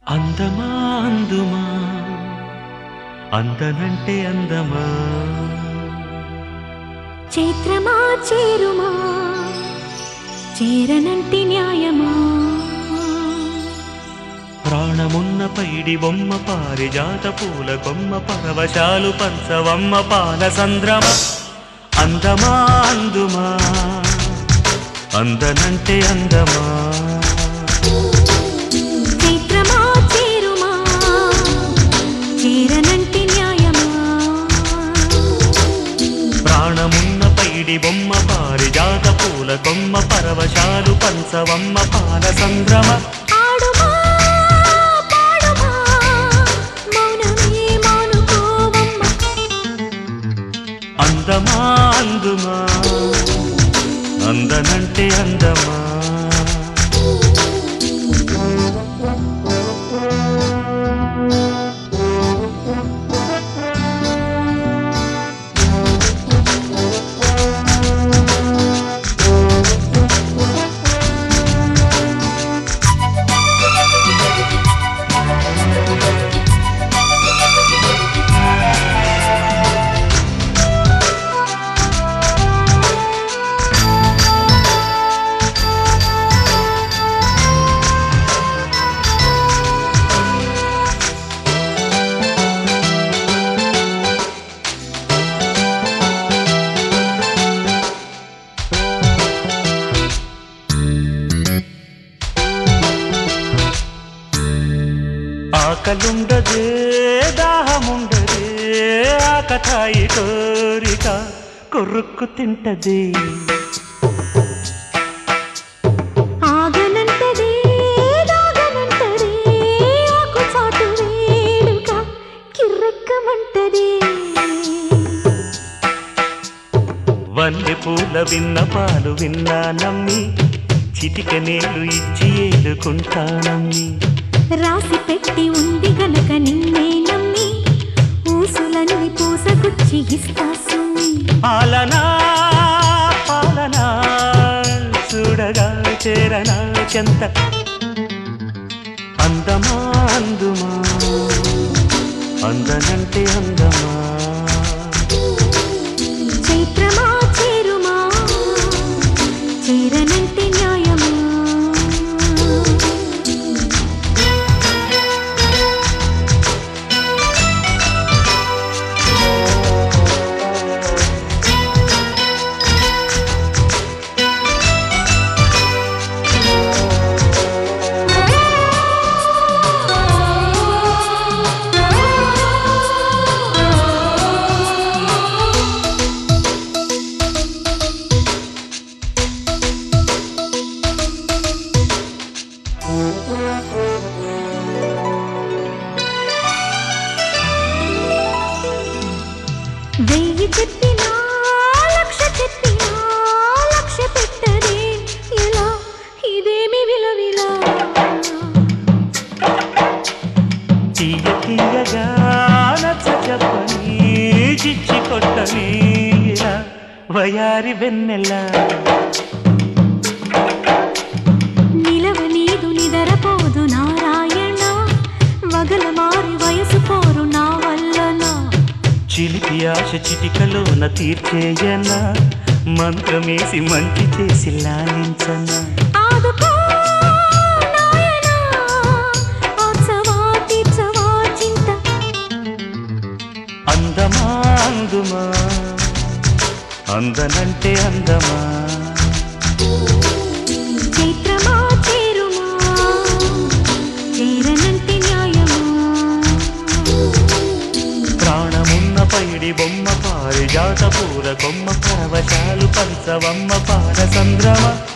అందమా అందుమా అందనంటే అందమా చైత్రమా చేరుమా చేరనంటి న్యాయమా ప్రాణమున్న పైడి బొమ్మ పారిజాత పూల కొమ్మ పరవశాలు పంచవమ్మ పాల సంద్రమ అందమా అందుమా అందనంటే అందమా చైత్రమా చేరుమా చేరనంటి న్యాయమా ప్రాణమున్న పైడి బొమ్మ పారిజాత పూల కొమ్మ పరవశాలు పంచవమ్మ పాల సంద్రమ ఆడుమా పాడుమా మౌనమే మానుకోవమ్మ అందమా అందుమా అందనంటే అందమా ఆకలుండదే దాహముండదే ఆకతాయి కోరిక కొరుక్కు తింటది ఆగనంటదే దాగనంటదే ఆకు చాటు వేడుక కిర్రెక్కమంటదే వన్నె పూల విన్న పాలు విన్నా నమ్మి చిటిక నేలు ఇచ్చి ఏలుకుంటానమ్మి రాసి పెట్టి ఉంది గనక నిన్నే నమ్మి ఊసులన్నీ పూసగుచ్చి ఇస్తా సుమ్మి పాలనా పాలనా చూడగా చేరనా చెంత అందమా అందుమా అందనంటే అందమా చైత్రమా చేరుమా చేరనంటే న్యాయమా వెయ్యి చెప్పినా లక్ష చెప్పినా లక్ష పెట్టదే ఇలా ఇదేమి విలవిలా తీయ తీయగా నచ్చ చెప్పని చిచ్చి కొట్టని ఇలా వయారి వెన్నెలా నిలవ నీదు నిదరపోదు నారాయణ వగల మారి వయసు పోరు నా వల్లనా చిలిపి ఆశ చిటికలోన తీర్చేయనా మంత్రమేసి మంచి చేసి లాలించనా ఆదుకో నాయనా ఆచవా తీర్చవా చింత అందమా అందుమా అందనంటే అందమా చైత్రమా చేరుమా చేరనంటే న్యాయమా ప్రాణమున్న పైడి బొమ్మ పారిజాత పూల కొమ్మ పరవశాలు పంచవమ్మ పాల సంద్రమ